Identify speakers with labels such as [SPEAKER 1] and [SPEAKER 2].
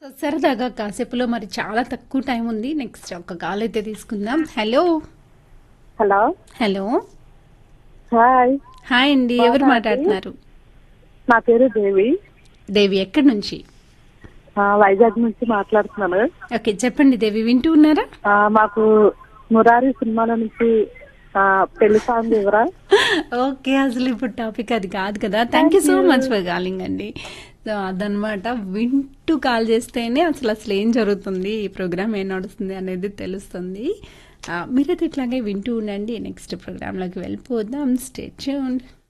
[SPEAKER 1] So సరదాగా కాసేపులో మరి చాలా తక్కువ టైం ఉంది నెక్స్ట్ ఒక కాల్ అయితే తీసుకుందాం hello
[SPEAKER 2] hello
[SPEAKER 1] hello
[SPEAKER 2] hi
[SPEAKER 1] hi అండి ఎవరు
[SPEAKER 2] బాగున్నారా?
[SPEAKER 1] మాట్లాడుతున్నారు
[SPEAKER 2] నా పేరు దేవి
[SPEAKER 1] దేవి ఎక్కడి నుంచి
[SPEAKER 2] ఆ, వైజాగ్ నుంచి మాట్లాడుతున్నాను
[SPEAKER 1] ఓకే చెప్పండి దేవి వింటూ ఉన్నారా
[SPEAKER 2] ఆ, మాకు మురారి సినిమాల నుంచి ఆ, పెళ్లి సాంగ్ ఇవ్వరా
[SPEAKER 1] ఓకే అసలు ఇప్పుడు టాపిక్ అది కాదు కదా thank you so much for calling అండి సో అదనమాట వింటూ కాల్ చేస్తేనే అసలు అసలు ఏం జరుగుతుంది ఈ ప్రోగ్రామ్ ఏం నడుస్తుంది అనేది తెలుస్తుంది ఆ, మీరైతే ఇట్లాగే వింటూ ఉండండి నెక్స్ట్ ప్రోగ్రాంలోకి వెళ్ళిపోదాం స్టేట్